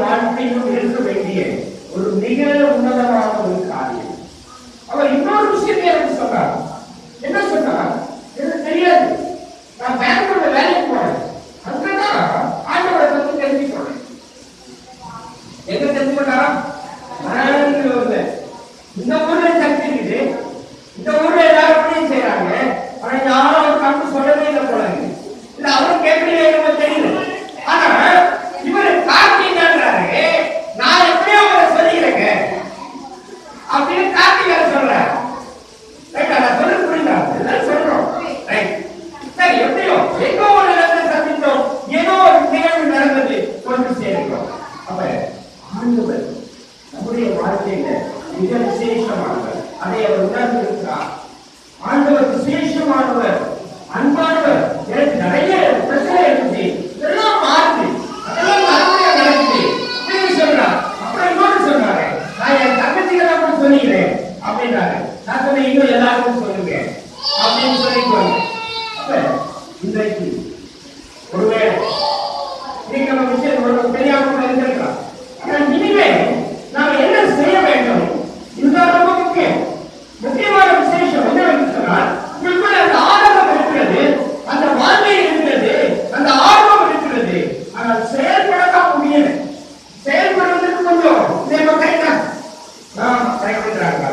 வாழ்க்கையிலும் இருக்க வேண்டிய ஒரு மிக உன்னதமான ஒரு காரியம் அவர் இன்னொரு விஷயத்தை எனக்கு சொன்னார் என்ன சொன்னார் எனக்கு தெரியாது நான் பெங்களூர்ல வேலைக்கு போனேன் அங்கதான் ஆண்டவரை பத்தி தெரிஞ்சுக்கணும் எங்க தெரிஞ்சுக்கிட்டாரா பெங்களூர்ல இந்த ஊர்ல சக்தி இருக்குது இந்த ஊர்ல எல்லாரும் அப்படியும் செய்யறாங்க ஆனா யாரும் அவர் கண்டு சொல்லவே இல்லை போல இருக்கு. இல்ல அவரும் கேட்கலையே என்னமோ தெரியல ஆனா இவர் கார்த்திகான்றாரு நான் எப்படியோ அவரை சொல்லிக்கிறேங்க அப்படின்னு கார்த்திகார் சொல்றாரு ரைட்டா நான் சொல்ல புரியுதா எல்லாம் சொல்றோம் ரைட் சரி எப்படியோ எங்கோ ஒரு இடத்துல சந்தித்தோம் ஏதோ ஒரு நிகழ்வு நடந்தது கொண்டு சேர்க்கிறோம் அப்ப ஆண்டவர் நம்முடைய வாழ்க்கையில மிக விசேஷமானவர் அதை அவர் உணர்ந்திருக்கிறார் ஆண்டவர் விசேஷமானவர் அன்பானவர் எனக்கு நிறைய பிரச்சனை இருந்துச்சு இதெல்லாம் மாறுது அதெல்லாம் நல்லபடியா நடக்குது அப்படின்னு சொல்றார் அப்புறம் இன்னொரு சொல்றாரு நான் என் தங்கச்சிகளை கூட சொல்லிக்கிறேன் அப்படின்றாரு நான் சொன்னேன் இன்னும் எல்லாருக்கும் சொல்லுங்க அப்படின்னு சொல்லிட்டு வந்தேன். அப்ப இன்றைக்கு ஒருவேளை நீங்க நம்ம விஷயம் உங்களுக்கு தெரியாம கூட இருந்திருக்கலாம் ஆனா இனிமே நாம என்ன செய்ய வேண்டும் இதுதான் ரொம்ப முக்கியம் முக்கியமான விசேஷம் என்னவென்று சொன்னால் உங்களுக்குள்ள அந்த ஆர்வம் இருக்கிறது அந்த வாழ்க்கை இருக்கிறது அந்த ஆர்வம் இருக்கிறது ஆனால் செயல்படத்தான் முடியல செயல்படுறதுக்கு கொஞ்சம் நம்ம கைதான் கைவிடுறாங்க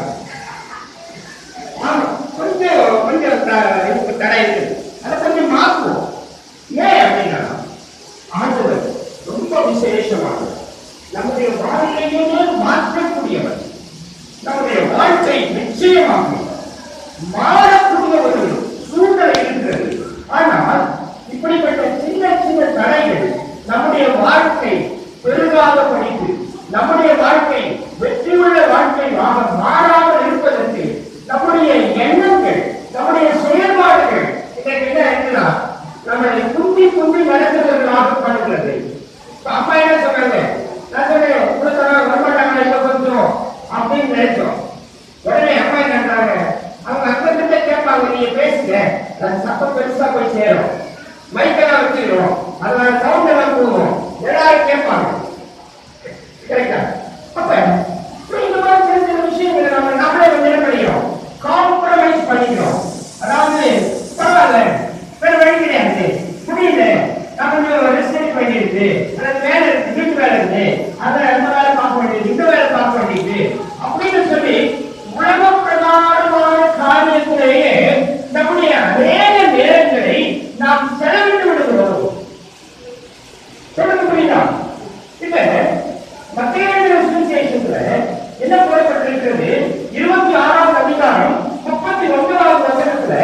ஆமா கொஞ்சம் கொஞ்சம் த- இதுக்கு தடை இருக்கு அதை கொஞ்சம் மாற்றுவோம் ஏன் அப்படின்னா ஆண்டவர் ரொம்ப விசேஷமானவர் நம்முடைய வாழ்க்கையே மாற்றக்கூடியவர் நம்முடைய வாழ்க்கை நிச்சயமாக மாறக்கூடிய ஒரு சூழ்நிலை இருக்கிறது ஆனால் இப்படிப்பட்ட சின்ன சின்ன தடைகள் நம்முடைய வாழ்க்கை பெருகாத படித்து நம்முடைய வாழ்க்கை வெற்றியுள்ள வாழ்க்கையாக மாறாமல் இருப்பதற்கு நம்முடைய எண்ணங்கள் நம்முடைய செயல்பாடுகள் இன்றைக்கு என்ன இருக்குன்னா நம்மளை குந்தி குந்தி நடக்கிறவர்களாக பண்ணுகிறது இப்ப அம்மா என்ன சொன்னாங்க நான் சொன்னேன் உங்களுக்கு வரமாட்டாங்க இப்ப கொஞ்சம் அப்படின்னு நினைச்சோம் உடனே அம்மா என்ன பண்றாங்க அவங்க அங்க கிட்ட கேட்பாங்க நீங்க பேசுங்க அது சத்தம் பெருசா போய் சேரும் மைக்கெல்லாம் வச்சிருக்கோம் அதனால சவுண்ட் எல்லாம் போகும் எல்லாரும் கேட்பாங்க கரெக்டா அப்ப இப்ப இந்த மாதிரி சின்ன சின்ன விஷயங்களை நம்ம நம்மளே வந்து என்ன பண்ணிக்கிறோம் காம்ப்ரமைஸ் பண்ணிக்கிறோம் அதாவது பரவாயில்ல வேற வழி கிடையாது முடியல நான் கொஞ்சம் ரெஸ்ட் எடுக்க வேண்டியிருக்கு அல்லது வேலை இருக்கு வீட்டு வேலை இருக்கு அதை அந்த வேலை பார்க்க வேண்டியது இந்த வேலை பார்க்க வேண்டியது அப்படின்னு சொல்லி உலக பிரகாரமான காரியத்திலேயே நம்முடைய அநேக நேரங்களை நாம் செலவிட்டு விடுகிறோம் சொல்லுங்க புரியுதா இப்ப மத்திய சுவிசேஷத்துல என்ன போடப்பட்டிருக்கிறது இருபத்தி ஆறாவது அதிகாரம் முப்பத்தி ஒன்பதாவது வசனத்துல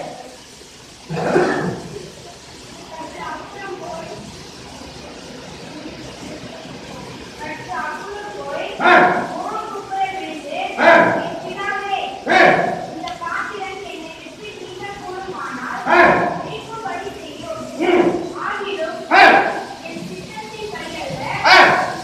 ஆ, ஆ, ஆ, ஆ, ம், ஆ, ஆ,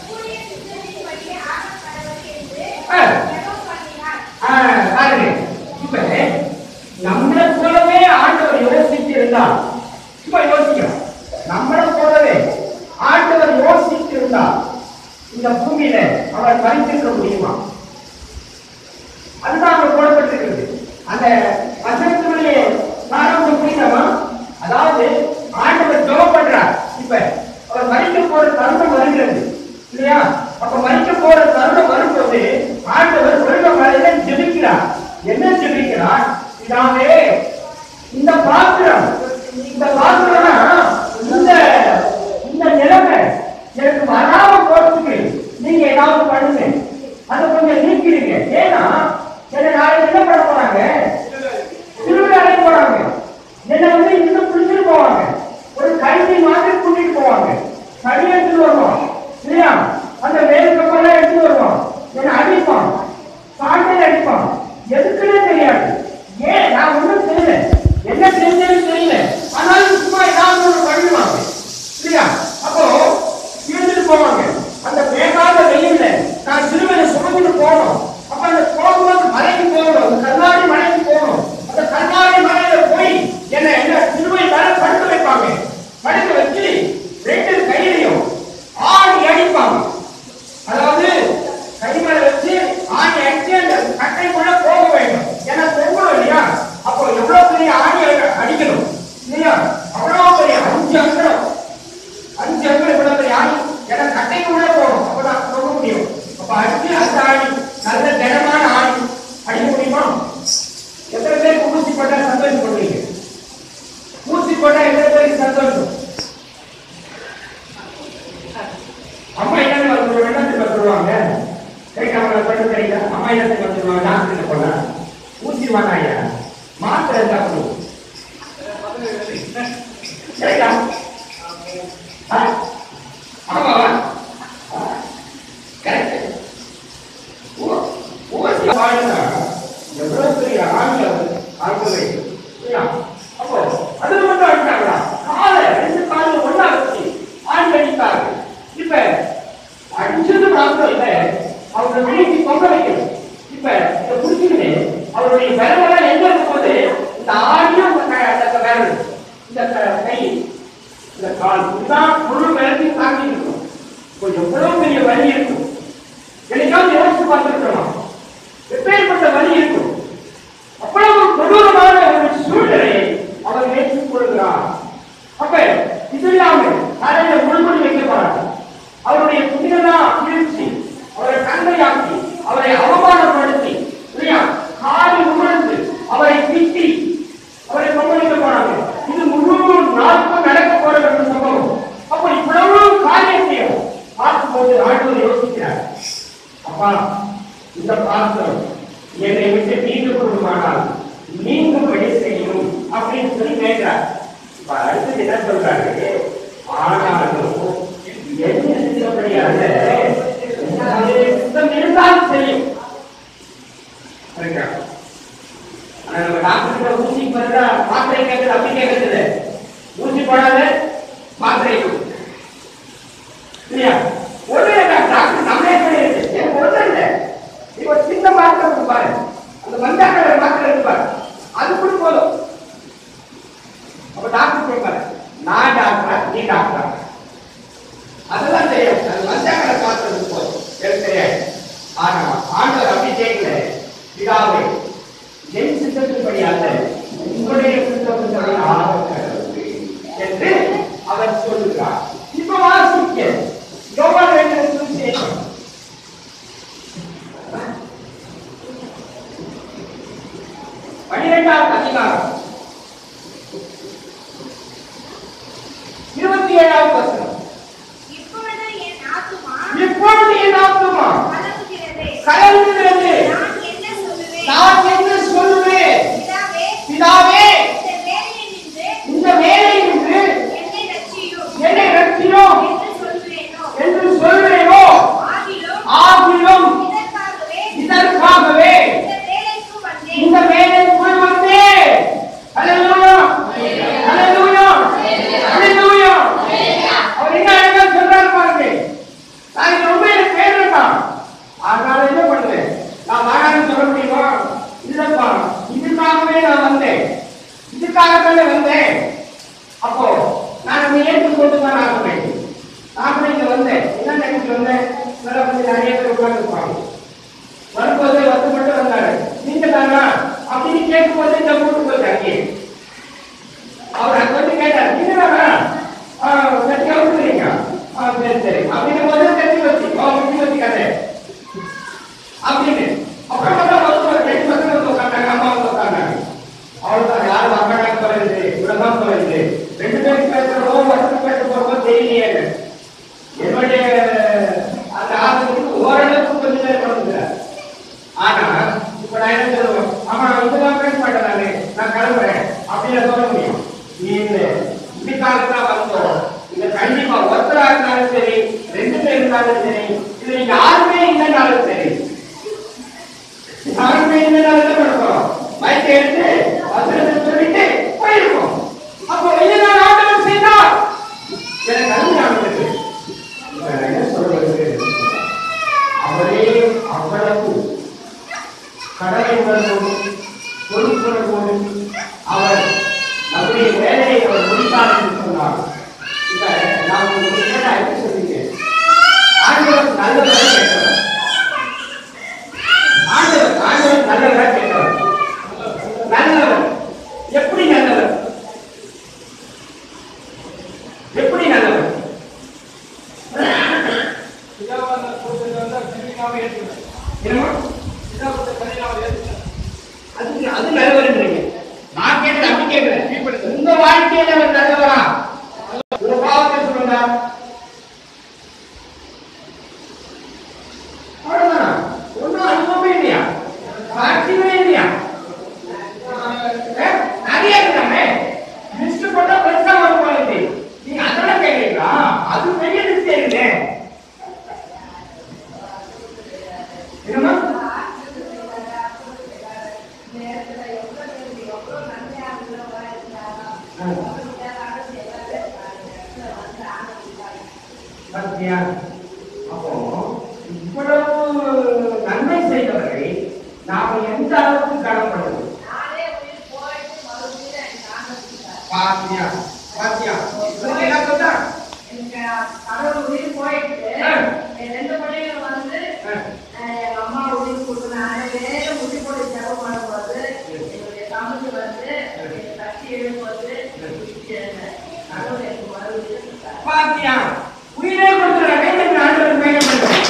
ஆ, பாருங்க. இப்ப நம்மளை போலவே ஆண்டவர் யோசித்து இருந்தால் சும்மா யோசிக்கிறோம் நம்மளை போலவே ஆண்டவர் யோசித்து இருந்தால் இந்த பூமியில அவர் மறைத்திருக்க முடியுமா அதுதான் அங்க போடப்பட்டிருக்கிறது அந்த வசனத்தினுடைய சாராம்சம் புரியுதமா அதாவது ஆண்டவர் ஜெபம் பண்றார் இப்ப அவர் மறிக்க போற தருணம் வருகிறது இல்லையா அப்ப மறிக்க போற தருணம் வரும்போது ஆண்டவர் உலக மலையில ஜெபிக்கிறார் என்ன ஜெபிக்கிறார் இதாவே இந்த பாத்திரம் இந்த பாத்திரம்னா இந்த இந்த நிலைமை எனக்கு வராம போறதுக்கு நீங்க ஏதாவது பண்ணுங்க அதை கொஞ்சம் நீக்கிடுங்க ஏன்னா என்ன நாளைக்கு என்ன பண்ண போறாங்க திருவிழா அழைக்க போறாங்க என்ன வந்து இன்னும் பிடிச்சிட்டு போவாங்க ஒரு கைதி மாதிரி கூட்டிட்டு போவாங்க சரி எடுத்துட்டு வருவான் இல்லையா அந்த வேறு கப்பெல்லாம் எடுத்துட்டு வருவான் என்ன அடிப்பான் சாட்டையில் அடிப்பான் எதுக்குன்னே தெரியாது ஏன் நான் ஒண்ணும் தெரியல என்ன செஞ்சேன்னு தெரியல ஆனாலும் சும்மா ஏதாவது ஒன்று பண்ணுவாங்க இல்லையா அப்போ இருந்துட்டு போவாங்க அந்த வேகாத வெயில்ல நான் சிறுவையை சுமந்துட்டு போகணும் அப்ப அந்த போகும்போது மலைக்கு போகணும் அந்த சந்தோஷம் அம்மா என்ன வந்து என்னத்துக்கு வந்துருவாங்க சரிக்கா அவங்களை பண்ண தெரியல அம்மா என்னத்துக்கு வந்துருவாங்க டாக்டர் போனா ஊசி வாங்க மாத்திரை சாப்பிடுவோம் சரிக்கா ஆ? ஆமாவா கரெக்ட் ஊசி வாழ்ந்தா எவ்வளவு பெரிய ஆண்கள் ஆண்கள் இல்லையா அப்போ அது மட்டும் அடிச்சாங்களா காலை ரெண்டு காலில் ஒண்ணா வச்சு ஆண் அடித்தார்கள் இப்ப அடிச்சது மாத்திரம் இல்ல அவங்களை வீட்டி தொங்க வைக்கணும் இப்ப இதை புடிச்சுக்கிட்டு அவருடைய விரவெல்லாம் எங்க இருக்கும் போது இந்த ஆடியும் இந்த க- இந்த விரல் இந்த க- கை இந்த கால் இதுதான் முழு விரலையும் தாங்கி இருக்கும் இப்போ எவ்வளவு பெரிய வலி இருக்கும் என்னைக்காவது யோசிச்சு பார்த்துருக்கணும் எப்பேற்பட்ட வலி இருக்கும் அவ்வளவு கொடூரமான ஒரு சூழ்நிலையை அவர் ஏற்றுக் கொள்கிறார் அப்ப இது இல்லாமல் தலையில முழுமொழி வைக்கப்படாது அவருடைய துணியெல்லாம் வீழ்ச்சி அவரை கண்மையாக்கி அவரை அவமானப்படுத்தி இல்லையா காலை உணர்ந்து அவரை திட்டி அவரை கொம்பளிக்க போனாங்க இது முழு நாட்கள் நடக்க போற ஒரு சம்பவம் அப்ப இவ்வளவு காரியத்தையும் பார்க்கும்போது ஆண்டவர் யோசிக்கிறார் அப்பா இந்த பாத்திரம் என்னை விட்டு நீங்க கொள்ளுமானால் நீங்கும் வழி செய்யும் அப்படின்னு சொல்லி கேட்கிறார் இப்ப அடுத்தது என்ன சொல்றாரு ஆனாலும் என்ன சித்தப்படியாக உங்களுடைய சித்தம் இருந்தால் செய்யும் சரிங்களா? ஆனா நம்ம டாக்டர் ஊசி போடுறா மாத்திரை கேட்கறது அப்படி கேட்கறது ஊசி போடாத மாத்திரை கொடு. இல்லையா ஒண்ணு இல்ல டாக்டர் நம்மளே கிடையாது எனக்கு ஒண்ணு இல்ல இப்போ சின்ன மாத்திரை கொடுப்பாரு அந்த மஞ்சா கலர் மாத்திரை இருப்பாரு அது கூட போதும் அப்ப டாக்டர் கொடுப்பாரு நான் டாக்டரா நீ டாக்டரா அதெல்லாம் தெரியும் அது மஞ்சா கலர் மாத்திரை போதும் எனக்கு தெரியாது ஆனா ஆண்டவர் அப்படி கேட்கல பிதாவே என் சித்தத்தின்படியாக உங்களுடைய சித்தத்தின்படி ஆகக்கடவுளே என்று அவர் சொல்லுகிறார் இப்ப வாசிக்க யோவான் ரெண்டு சுவிசேஷம் பனிரெண்டாவது அதிகாரம் இருபத்தி ஏழாவது வசனம் இப்பொழுது என் ஆத்துமா இப்பொழுது என் ஆத்துமா கலங்குகிறது. கலங்குகிறது நான் என்ன சொல்லுவேன்? நான் என்ன சொல்லுவேன் பிதாவே, பிதாவே இந்த வேலையில் நின்று இந்த வேலை என்று என்னை ரட்சியும் என்னை ரட்சியும் என்று சொல்லுவேனோ? என்று சொல்வேனோ ஆகிலும் ஆகிலும் இதற்காகவே இதற்காகவே இந்த வேலைக்கு வந்தேன். இந்த வேலைக்குள் வந்தேன் ஹalleluya ஹalleluya ஹalleluya அவர் என்ன அழகா சொல்றாரு பாருங்க நான் இது ரொம்ப எனக்கு வேணும் தான் அதனால என்ன பண்ணுவேன் நான் வாழான்னு சொல்ல முடியுமா இல்லப்பா இதுக்காகவே நான் வந்தேன் இதுக்காகத்தானே வந்தேன் அப்போ நான் நம்ம ஏற்றுக்கொண்டு தான் ஆகுவேன் நான் கூட இங்க வந்தேன் என்ன நினைச்சு வந்தேன் மேல வந்து நிறைய பேர் உட்கார்ந்துருப்பாங்க வரும்போது வருத்தப்பட்டு வந்தாரு நீங்க தானா அப்படின்னு கேட்கும்போது இந்த கூட்டு போயிட்டாங்க அவர் அங்க வந்து கேட்டார் நீங்க தானா கட்டி அவுத்துறீங்க சரி சரி அப்படின்னு போது கட்டி வச்சு கட்டி வச்சுக்காதே அப்படின்னு அப்புறம் பார்த்தா வந்து ஒரு ரெண்டு பசங்க வந்து உட்காந்தாங்க அம்மா வந்து உட்காந்தாங்க அவ்வளவுதான் யாரும் வரமாட்டாங்க போறது இவ்வளவுதான் போறது ரெண்டு பேருக்கு பேசுறதோ வருஷம் பேச போறதோ தெரியலையே என்னுடைய அந்த ஆசைக்கு ஓரளவுக்கு கொஞ்சம் நேரம் கொடுக்குறார் ஆனா இப்ப நான் என்ன சொல்லுவேன் ஆமா இதெல்லாம் பேச மாட்டேன் நானு நான் கிளம்புறேன் அப்படின்னு சொல்ல முடியும் இல்ல இதுக்காகத்தான் வந்தோம் இது கண்டிப்பா ஒருத்தரா இருந்தாலும் சரி ரெண்டு பேர் இருந்தாலும் சரி இது யாருமே இல்லைனாலும் சரி யாருமே இல்லைனாலும் என்ன பண்ணுவோம் மைக்கை எடுத்து வசனத்தை சொல்லிட்டு போயிருக்கோம் அப்போ இதுதான் ஆண்டவர் செய்தார் எனக்கு அருமையானது இப்ப நான் என்ன சொல்றது அவரே அவ்வளவு கடலை உணர்வோடு பொறுப்புணர்வோடு அவர் நம்முடைய வேலையை அவர் முடித்தார் என்று சொன்னார் இப்ப நான் உங்களுக்கு கேட்டா எப்படி சொல்றீங்க ஆண்டவர் நல்லவரா கேட்டவர் ஆண்டவர் ஆண்டவர் நல்லவரா கேட்டவர் நல்லவர் எப்படி நல்லவர் எப்படி நல்லவர் என்னமா அதுக்கு அது நல்லவர்ன்றீங்க நான் கேட்கிறேன் அப்படி கேட்கிறேன் உங்க வாழ்க்கையில அவர் நல்லவரா பாத்தியா அப்போ இவ்வளவு நன்மை செய்தவரை நாம எந்த அளவுக்கு கடன்படுவோம் பாத்தியா பாத்தியா இவருக்கு என்ன சொன்னா கடவுள் உயிர் போயிட்டு ஆ. என் ரெண்டு பிள்ளைங்க வந்து ஆ. எங்க அம்மா உயிர் கொடுத்தாங்க வேற முடி போட்டு செலவு பண்ணும்போது என்னுடைய தம்பி வந்து என்னை தட்டி எழுப்புவது கடவுள் எனக்கு மறுபடியும் கொடுத்தார். பாத்தியா உயிரே கொடுத்துறாங்க இந்த ஆண்டவர் மேகம் பண்ணுறோம்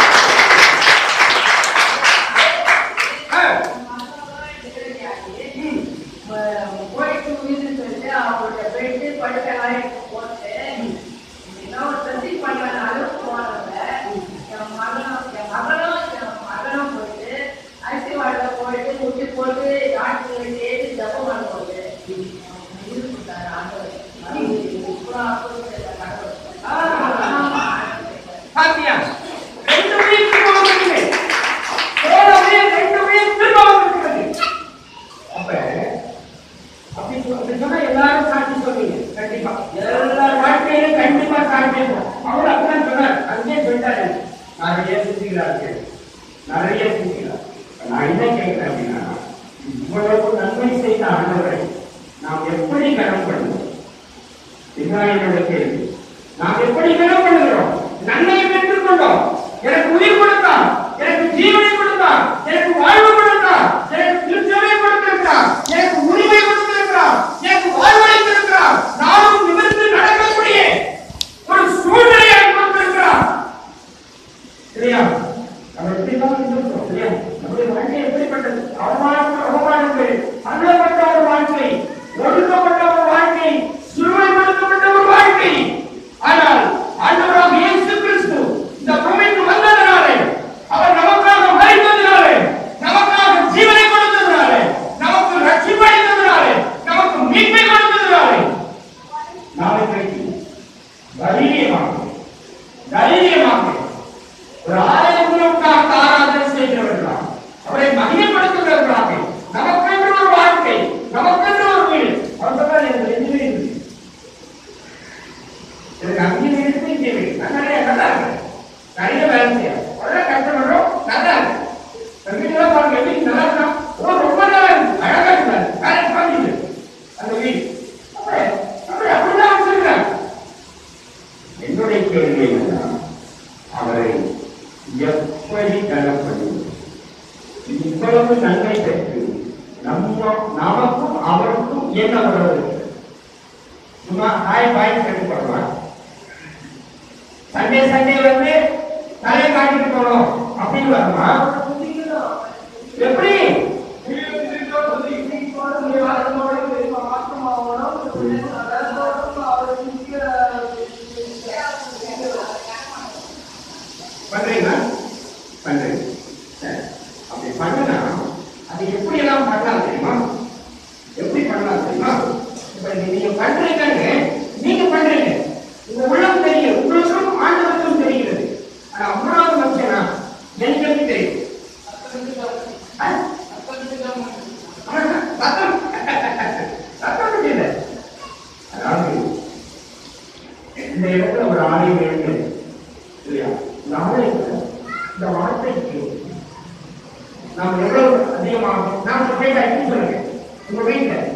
போயிட்டு உயிர் சொல்லிட்டு அவங்களுடைய பெட்டு படுக்கலாம் எடுத்து போட்டு என்ன ஒரு சதி பண்ணாத அளவுக்கு போனவங்க என் மகனும் என் மகனும் என் மகனும் போயிட்டு அரிசி வாழ போயிட்டு முட்டி போட்டு டாக்டர் ஏறி ஜப்பம் பண்ணும்போது உயிர் கொடுத்தாரு ஆண்டவர் அப்புறம் அப்புறம் கடவுள் பாத்தியா ரெண்டு உயிர் திரும்ப வந்திருக்கு போன உயிர் ரெண்டு உயிர் திரும்ப வந்திருக்கிறது அப்ப அப்படி சொ- அப்படி சொன்னா எல்லாரும் சாட்சி சொல்லுவீங்க கண்டிப்பா எல்லார் வாழ்க்கையிலும் கண்டிப்பா சாட்சி இருக்கும் அவர் அப்படிதான் சொன்னார் அங்கே சொல்லிட்டாரு நிறைய சிந்திக்கிறார்கள் நிறைய சிந்திக்கிறார் நான் என்ன கேட்கிறேன் அப்படின்னா இவ்வளவு நன்மை செய்த ஆண்டவரை நாம் எப்படி கனம் பண்ணுவோம் இதுதான் என்னோட கேள்வி நாம் எப்படி கனம் பண்ணுகிறோம் நன்மையை பெற்றுக் கொண்டோம் எனக்கு உயிர் கொடுத்தார் எனக்கு ஜீவனை கொடுத்தார் எனக்கு வாழ்வு கொடுத்தார் எனக்கு திருச்சபை கொடுத்திருக்கிறார் எனக்கு உரிமை கொடுத்திருக்கிறார் எனக்கு வாழ்வளித்திருக்கிறார் நானும் நிமிர்ந்து நடக்கக்கூடிய ஒரு சூழ்நிலையை கொடுத்திருக்கிறார் இல்லையா நம்ம எப்படிதான் இருந்திருக்கோம் இல்லையா நம்முடைய வாழ்க்கை எப்படிப்பட்டது அவமானம் அவமானங்கள் அருளப்பட்ட ஒரு வாழ்க்கை ஒடுக்கப்பட்ட ஒரு வாழ்க்கை சிறுமைப்படுத்தப்பட்ட ஒரு வாழ்க்கை ஆனால் ஆண்டவராக இயேசு கிறிஸ்து இந்த பூமிக்கு வந்ததினாலே அவர் நமக்காக மறைந்ததினாலே நமக்காக ஜீவனை கொடுத்ததினாலே நமக்கு ரட்சிப்படைந்ததினாலே நமக்கு மீட்பை கொடுத்ததினாலே நாளை கழித்து தைரியமாக தைரியமாக ஒரு ஆயிரத்திற்காக ஆராதனை செய்கிறவர்களாக அவரை மகிமைப்படுத்துகிறவர்களாக நமக்கென்று ஒரு வாழ்க்கை நமக்கென்று ஒரு வீடு அவர் சொன்னார் எனக்கு ரெண்டு வீடு இருக்கு எனக்கு அங்கே வீடு இருக்கு இங்கே வீடு நான் நிறைய நல்லா இருக்கேன் நிறைய வேலை செய்யறேன் அவ்வளோ கஷ்டப்படுறோம் நல்லா இருக்கு அந்த வீட்டுல பாருங்க எப்படி நல்லா இருக்கா ஓ ரொம்ப நல்லா இருக்கு அழகா இருக்காரு வேற பாருங்க அந்த வீடு அப்படியே அப்படியே அப்படிதான் வச்சிருக்காங்க என்னுடைய கேள்வி என்னன்னா அவரை எப்படி கனப்படுவது இவ்வளவு நன்மை பெற்று நம்ம நமக்கும் அவருக்கும் என்ன உறவு இருக்கு? சும்மா ஹாய் பாய் கட்டுப்படுவான் சண்டே சண்டே வந்து தலையை காட்டிட்டு போனோம் அப்படின்னு வருமா எப்படி பண்றீங்களா பண்றீங்க சரி. அப்படி பண்ணுனா அது எப்படி எல்லாம் பண்ணலாம் தெரியுமா எப்படி பண்ணலாம் தெரியுமா இப்ப இது நீங்க பண்றீங்கன்னு நீங்க பண்றீங்க உங்க உள்ளம் தெரியும் உங்களுக்கும் ஆண்டவருக்கும் தெரிகிறது ஆனா மூணாவது மனுஷனா எனக்கு எப்படி தெரியும் ஆ? ஆமா, சத்தம் சத்தம் தெரியல அதாவது இந்த இடத்துல ஒரு ஆலயம் இருக்கு இல்லையா இந்த ஆலயத்துல இந்த வார்த்தைக்கு நாம் எவ்வளவு அதிகமாக நாம் கேட்டா எப்படி சொல்லுங்க உங்க வீட்டுல